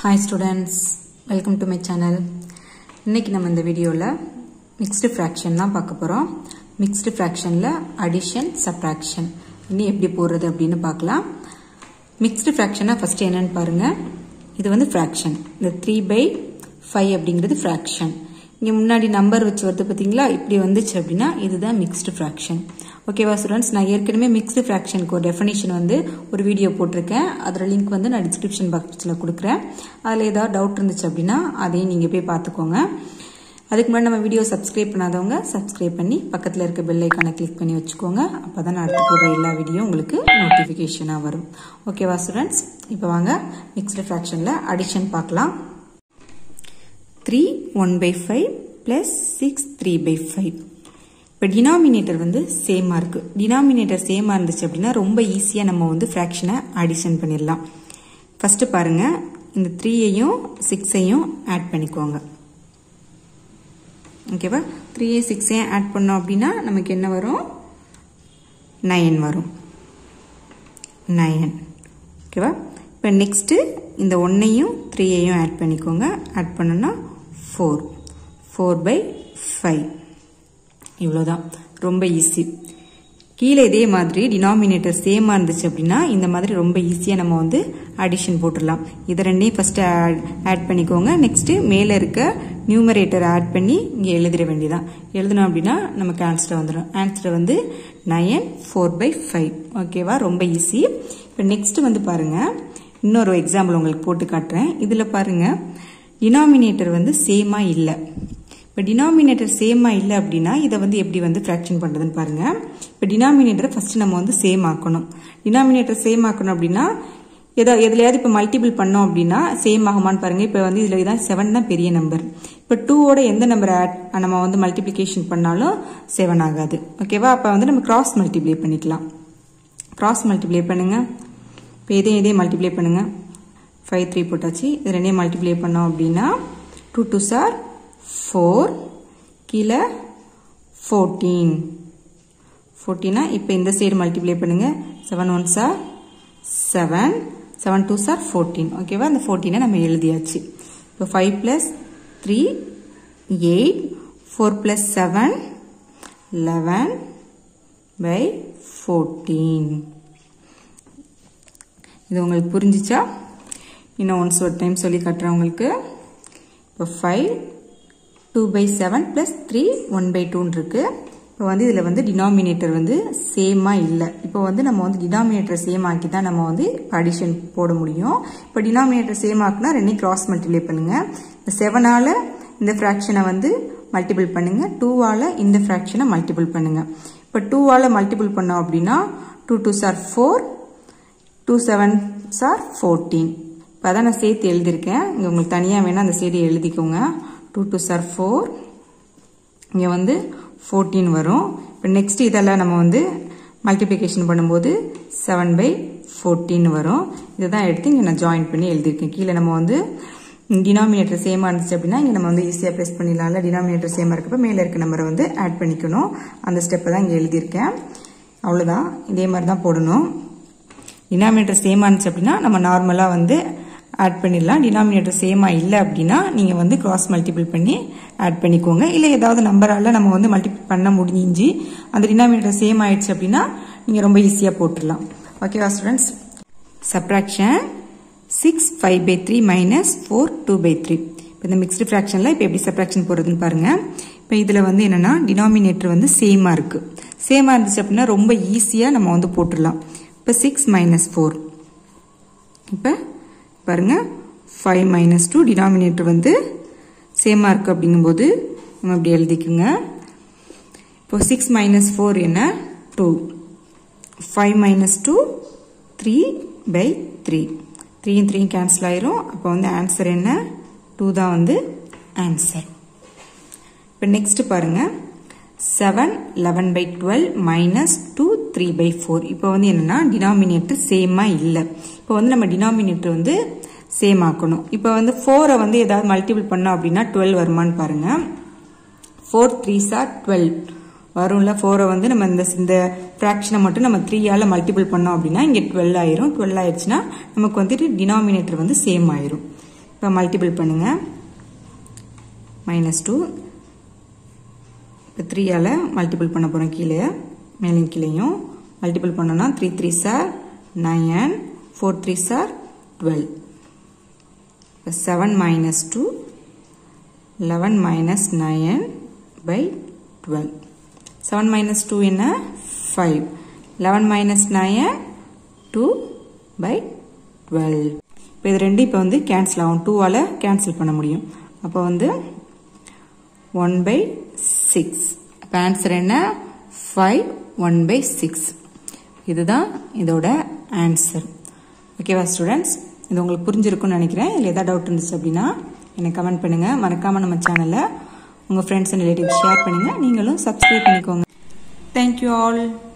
hi students welcome to my channel இன்னைக்கு நம்ம இந்த வீடியோவில் மிக்ஸ்டு ஃப்ராக்ஷன் தான் பார்க்க போகிறோம் மிக்ஸ்டு ஃப்ராக்ஷனில் அடிஷன் சப்ராக்ஷன் இனி எப்படி போடுறது அப்படின்னு பார்க்கலாம் மிக்ஸ்டு ஃப்ராக்ஷனாக ஃபஸ்ட்டு என்னன்னு பாருங்கள் இது வந்து ஃப்ராக்ஷன் இந்த த்ரீ பை ஃபைவ் அப்படிங்கிறது ஃப்ராக்ஷன் இங்கே முன்னாடி நம்பர் வச்சு வருது பார்த்தீங்களா இப்படி வந்துச்சு அப்படின்னா இதுதான் மிக்ஸ்டு ஃப்ராக்ஷன் ஓகேவா ஸ்டூடெண்ட்ஸ் நான் ஏற்கனவே மிக்ஸ்டு ஃப்ராக்ஷனுக்கு ஒரு டெஃபினேஷன் வந்து ஒரு வீடியோ போட்டிருக்கேன் அதோட லிங்க் வந்து நான் டிஸ்கிரிப்ஷன் பாக்ஸில் கொடுக்குறேன் அதில் ஏதாவது டவுட் இருந்துச்சு அப்படின்னா அதையும் நீங்கள் போய் பார்த்துக்கோங்க அதுக்கு முன்னாடி நம்ம வீடியோ சப்ஸ்கிரைப் பண்ணாதவங்க சப்ஸ்கிரைப் பண்ணி பக்கத்தில் இருக்க பெல் ஐக்கானை கிளிக் பண்ணி வச்சுக்கோங்க அப்போ தான் நான் அடுத்து போடுற எல்லா வீடியோ உங்களுக்கு நோட்டிஃபிகேஷனாக வரும் ஓகேவா ஸ்டூடெண்ட்ஸ் இப்போ வாங்க மிக்ஸ்டு ஃப்ராக்ஷனில் அடிஷன் பார்க்கலாம் three one by five plus six three by five இப்போ டினாமினேட்டர் வந்து சேமாக இருக்குது டினாமினேட்டர் சேமாக இருந்துச்சு அப்படின்னா ரொம்ப ஈஸியாக நம்ம வந்து ஃப்ராக்ஷனை அடிஷன் பண்ணிடலாம் ஃபஸ்ட்டு பாருங்கள் இந்த த்ரீயையும் சிக்ஸையும் ஆட் பண்ணிக்கோங்க ஓகேவா த்ரீயை சிக்ஸையும் ஆட் பண்ணோம் அப்படின்னா நமக்கு என்ன வரும் நயன் வரும் நயன் ஓகேவா இப்போ நெக்ஸ்ட்டு இந்த ஒன்னையும் த்ரீயையும் ஆட் பண்ணிக்கோங்க ஆட் பண்ணோன்னா ஃபோர் ஃபோர் பை ஃபைவ் இவ்வளோதான் ரொம்ப ஈஸி கீழே இதே மாதிரி டினாமினேட்டர் சேமாக இருந்துச்சு அப்படின்னா இந்த மாதிரி ரொம்ப ஈஸியாக நம்ம வந்து அடிஷன் போட்டுடலாம் இதை ரெண்டையும் ஃபஸ்ட்டு ஆட் பண்ணிக்கோங்க நெக்ஸ்ட்டு மேலே இருக்க நியூமரேட்டர் ஆட் பண்ணி இங்கே எழுதிட வேண்டியதான் எழுதணும் அப்படின்னா நமக்கு ஆன்சர் வந்துடும் ஆன்சர் வந்து நயன் ஃபோர் பை ஃபைவ் ஓகேவா ரொம்ப ஈஸி இப்போ நெக்ஸ்ட் வந்து பாருங்கள் இன்னொரு எக்ஸாம்பிள் உங்களுக்கு போட்டு காட்டுறேன் இதில் பாருங்கள் டினாமினேட்டர் வந்து சேமாக இல்லை இப்போ டினாமினேட்டர் சேமாக இல்லை அப்படின்னா இதை வந்து எப்படி வந்து ஃப்ராக்ஷன் பண்ணுறதுன்னு பாருங்கள் இப்போ டினாமினேட்டரை ஃபஸ்ட்டு நம்ம வந்து சேம் ஆக்கணும் டினாமினேட்டர் சேம் ஆக்கணும் அப்படின்னா எதோ எதுலையாவது இப்போ மல்டிபிள் பண்ணோம் அப்படின்னா சேம் ஆகுமான்னு பாருங்கள் இப்போ வந்து இதில் தான் செவன் தான் பெரிய நம்பர் இப்போ டூவோட எந்த நம்பரை ஆட் நம்ம வந்து மல்டிப்ளிகேஷன் பண்ணாலும் செவன் ஆகாது ஓகேவா அப்போ வந்து நம்ம கிராஸ் மல்டிப்ளை பண்ணிக்கலாம் கிராஸ் மல்டிப்ளை பண்ணுங்கள் இப்போ இதையும் இதே மல்டிப்ளை பண்ணுங்கள் ஃபைவ் த்ரீ போட்டாச்சு இது ரெண்டையும் மல்டிப்ளை பண்ணோம் அப்படின்னா டூ டூ சார் ஃபோர் கீழே ஃபோர்டீன் ஃபோர்டீனா இப்போ இந்த சைடு மல்டிப்ளை பண்ணுங்கள் செவன் ஒன் சார் செவன் செவன் டூ சார் ஃபோர்டீன் ஓகேவா அந்த ஃபோர்டீனை நம்ம எழுதியாச்சு இப்போ five plus three eight four plus seven eleven by fourteen இது உங்களுக்கு புரிஞ்சிச்சா இன்னும் ஒன்ஸ் ஒரு டைம் சொல்லி காட்டுறேன் உங்களுக்கு இப்போ five two by seven plus three one by டூன்னு இருக்குது இப்போ வந்து இதில் வந்து டினாமினேட்டர் வந்து சேமாக இல்லை இப்போ வந்து நம்ம வந்து டினாமினேட்டர் சேம் ஆக்கி தான் நம்ம வந்து அடிஷன் போட முடியும் இப்போ டினாமினேட்டர் சேம் ஆக்குனா ரெண்டையும் கிராஸ் மல்டிப்ளை பண்ணுங்கள் இந்த செவனால் இந்த ஃப்ராக்ஷனை வந்து மல்டிபிள் பண்ணுங்கள் டூவால் இந்த ஃப்ராக்ஷனை மல்டிபிள் பண்ணுங்கள் இப்போ டூவால் மல்டிபிள் பண்ணோம் அப்படின்னா டூ டூ சார் ஃபோர் டூ செவன் சார் ஃபோர்டீன் இப்போ அதான் நான் சேர்த்து எழுதியிருக்கேன் இங்கே உங்களுக்கு தனியாக வேணால் அந்த சைடு எழுதிக்கோங்க டூ டூ சார் ஃபோர் இங்கே வந்து ஃபோர்டீன் வரும் இப்போ நெக்ஸ்ட் இதெல்லாம் நம்ம வந்து மல்டிப்ளிகேஷன் பண்ணும்போது செவன் பை ஃபோர்டீன் வரும் இதை தான் எடுத்து இங்கே நான் ஜாயின் பண்ணி எழுதியிருக்கேன் கீழே நம்ம வந்து டினாமினேட்டர் சேமாக இருந்துச்சு அப்படின்னா இங்கே நம்ம வந்து ஈஸியாக ப்ரெஸ் பண்ணிடலாம்ல டினாமினேட்டர் சேமாக இருக்கப்போ மேலே இருக்க நம்பரை வந்து ஆட் பண்ணிக்கணும் அந்த ஸ்டெப்பை தான் இங்கே எழுதியிருக்கேன் அவ்வளோதான் இதே மாதிரி தான் போடணும் டினாமினேட்டர் சேமாக இருந்துச்சு அப்படின்னா நம்ம நார்மலாக வந்து ஆட் பண்ணிடலாம் டினாமினேட்டர் சேமாக இல்லை அப்படின்னா நீங்கள் வந்து கிராஸ் மல்டிபிள் பண்ணி ஆட் பண்ணிக்கோங்க இல்லை ஏதாவது நம்பரால் நம்ம வந்து மல்டிபிள் பண்ண முடிஞ்சு அந்த டினாமினேட்டர் சேம் ஆயிடுச்சு அப்படின்னா நீங்கள் ரொம்ப ஈஸியாக போட்டுடலாம் ஓகேவா students subtraction six five by three minus four two by three இப்போ இந்த மிக்ஸ்டு ஃப்ராக்ஷனில் இப்போ எப்படி சப்ராக்ஷன் போடுறதுன்னு பாருங்கள் இப்போ இதில் வந்து என்னென்னா டினாமினேட்டர் வந்து சேமாக இருக்குது சேமாக இருந்துச்சு அப்படின்னா ரொம்ப ஈஸியாக நம்ம வந்து போட்டுடலாம் இப்போ சிக்ஸ் மைனஸ் ஃபோர் இப்போ பாருங்க ஃபைவ் மைனஸ் டூ டினாமினேட்டர் வந்து சேமாக இருக்குது அப்படிங்கும்போது நம்ம அப்படி எழுதிக்குங்க இப்போ சிக்ஸ் மைனஸ் ஃபோர் என்ன two five minus two three by three த்ரீயும் த்ரீயும் கேன்சல் ஆயிரும் அப்போ வந்து ஆன்சர் என்ன டூ தான் வந்து ஆன்சர் இப்போ நெக்ஸ்ட் பாருங்கள் seven eleven by twelve minus two three by four இப்போ வந்து என்னென்னா டினாமினேட்டர் சேமாக இல்லை இப்போ வந்து நம்ம டினாமினேட்டர் வந்து சேம் ஆக்கணும் இப்போ வந்து ஃபோரை வந்து ஏதாவது மல்டிபிள் பண்ணோம் அப்படின்னா டுவெல் வருமானு பாருங்கள் ஃபோர் த்ரீ சார் டுவெல் வரும்ல ஃபோரை வந்து நம்ம இந்த இந்த ஃப்ராக்ஷனை மட்டும் நம்ம த்ரீயால் மல்டிபிள் பண்ணோம் அப்படின்னா இங்கே டுவெல் ஆயிரும் டுவெல் ஆயிடுச்சுன்னா நமக்கு வந்துட்டு டினாமினேட்டர் வந்து சேம் ஆயிரும் இப்போ மல்டிபிள் பண்ணுங்கள் மைனஸ் டூ இப்போ த்ரீயால் மல்டிபிள் பண்ண போகிறோம் கீழே மேலும் கீழேயும் மல்டிபிள் பண்ணோன்னா த்ரீ த்ரீ சார் நயன் ஃபோர் த்ரீ சார் டுவெல் இப்போ seven minus two eleven minus nine by twelve seven minus two என்ன five eleven minus nine two by twelve இப்போ இது ரெண்டு இப்போ வந்து கேன்சல் ஆகும் டூவால் கேன்சல் பண்ண முடியும் அப்போ வந்து ஒன் பை சிக்ஸ் இப்போ ஆன்சர் என்ன ஃபைவ் ஒன் பை சிக்ஸ் இதுதான் இதோட ஆன்சர் ஓகேவா ஸ்டூடெண்ட்ஸ் இது உங்களுக்கு புரிஞ்சிருக்கும்னு நினைக்கிறேன் இதில் எதாவது டவுட் இருந்துச்சு அப்படின்னா எனக்கு கமெண்ட் பண்ணுங்கள் மறக்காமல் நம்ம சேனலை உங்கள் ஃப்ரெண்ட்ஸ் அண்ட் ரிலேட்டிவ்ஸ் ஷேர் பண்ணுங்கள் நீங்களும் சப்ஸ்கிரைப் பண்ணிக்கோங்க தேங்க்யூ ஆல்